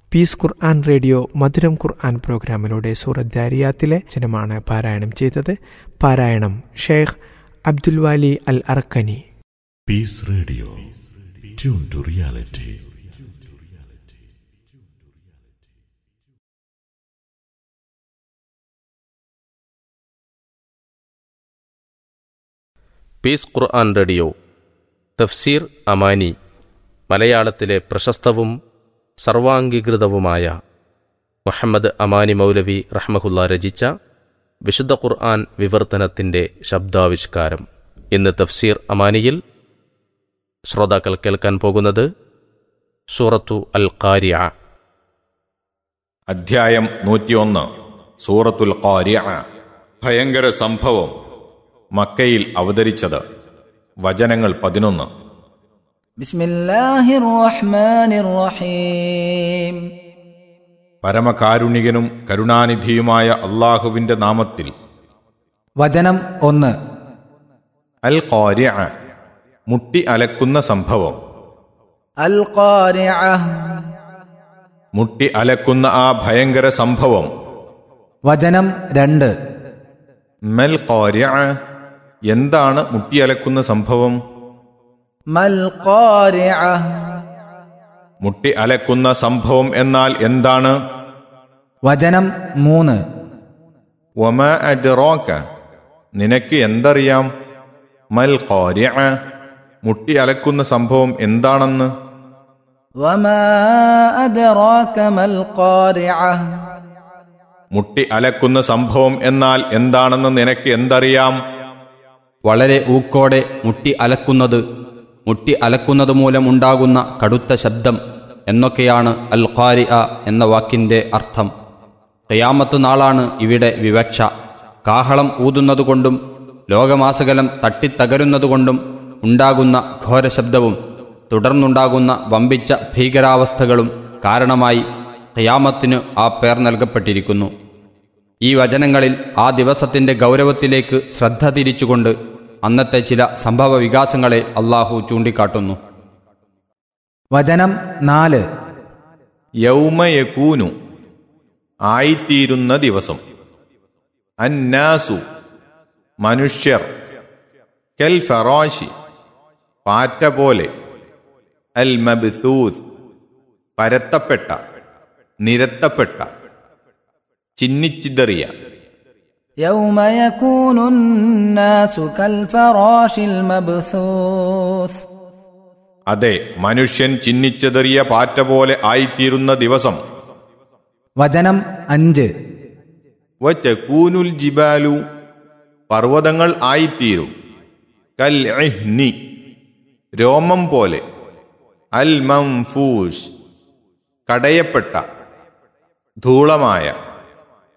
piece Quran radio മധുരം ഖുർആൻ പ്രോഗ്രാമിലൂടെ സൂറത്ത് ദാരിയാത്തിലെ ജനമാണ് പാരായണം ചെയ്തത് പാരായണം Sheikh Abdul Wali al Arkani peace radio tune to reality peace Quran radio Tafseer Amani മലയാളത്തിലെ പ്രശസ്തവും സർവാംഗീകൃതവുമായ മുഹമ്മദ് അമാനി മൗലവി റഹ്മഹുല്ല രചിച്ച വിശുദ്ധ ഖുർആൻ വിവർത്തനത്തിൻ്റെ ശബ്ദാവിഷ്കാരം ഇന്ന് തഫ്സീർ അമാനിയിൽ ശ്രോതാക്കൾ കേൾക്കാൻ പോകുന്നത് സൂറത്തു അൽ ഖാരിയ അധ്യായം നൂറ്റിയൊന്ന് സൂറത്തുൽ ഖാരിഅ ഭയങ്കര സംഭവം മക്കയിൽ അവതരിച്ചത് വചനങ്ങൾ പതിനൊന്ന് بسم الله الرحمن الرحيم പരമകാരുണികനും കരുണാനിധിയുമായ അള്ളാഹുവിന്റെ നാമത്തിൽ വചനം ഒന്ന് അൽ ഖാരിഅ മുട്ടി അലക്കുന്ന സംഭവം അൽ ഖാരിഅ മുട്ടി അലക്കുന്ന ആ ഭയങ്കര സംഭവം വചനം രണ്ട് മൽ ഖാരിഅ എന്താണ് മുട്ടിയലക്കുന്ന സംഭവം മൽ ഖാരിഅ മുട്ടി അലക്കുന്ന സംഭവം എന്നാൽ എന്താണ് വചനം മൂന്ന് വമ അദ്റാക നിനക്ക് എന്തറിയാം മൽ ഖാരിഅ മുട്ടി അലക്കുന്ന സംഭവം എന്താണെന്ന് وما أدراك ما القارعة മുട്ടി അലക്കുന്ന സംഭവം എന്നാൽ എന്താണെന്ന് നിനക്ക് എന്തറിയാം വളരെ ഊക്കോടെ മുട്ടി അലക്കുന്നത് മുട്ടി അലക്കുന്നത് മൂലമുണ്ടാകുന്ന കടുത്ത ശബ്ദം എന്നൊക്കെയാണ് അൽ ഖാരി എന്ന വാക്കിൻ്റെ അർത്ഥം ഖിയാമത്ത് നാളാണ് ഇവിടെ വിവക്ഷ കാഹളം ഊതുന്നതുകൊണ്ടും ലോകമാസകലം തട്ടിത്തകരുന്നതുകൊണ്ടും ഉണ്ടാകുന്ന ഘോരശബ്ദവും തുടർന്നുണ്ടാകുന്ന വമ്പിച്ച ഭീകരാവസ്ഥകളും കാരണമായി ഖിയാമത്തിന് ആ പേർ നൽകപ്പെട്ടിരിക്കുന്നു ഈ വചനങ്ങളിൽ ആ ദിവസത്തിന്റെ ഗൗരവത്തിലേക്ക് ശ്രദ്ധ തിരിച്ചുകൊണ്ട് അന്നത്തെ ചില സംഭവ വികാസങ്ങളെ അള്ളാഹു ചൂണ്ടിക്കാട്ടുന്നു വചനം നാല് യൗമയകൂനു ആയിത്തീരുന്ന ദിവസം അന്നാസു മനുഷ്യർ കെൽ ഫറാശി പാറ്റ പോലെ അൽ മബ്സൂസ് പരത്തപ്പെട്ട നിരത്തപ്പെട്ട ചിന്നിച്ചിതറിയ يوم يكون الناس كالفراش المبثوث അതെ മനുഷ്യൻ ചിന്നിച്ചെതറിയ പാറ്റ പോലെ ആയിത്തീരുന്ന ദിവസം വചനം അഞ്ച് വറ്റക്കൂനുൽ ജിബാലു പർവ്വതങ്ങൾ ആയിത്തീരും കൽ ഇഹ്നി രോമം പോലെ അൽ മംഫൂഷ് കടയപ്പെട്ട ധൂളമായ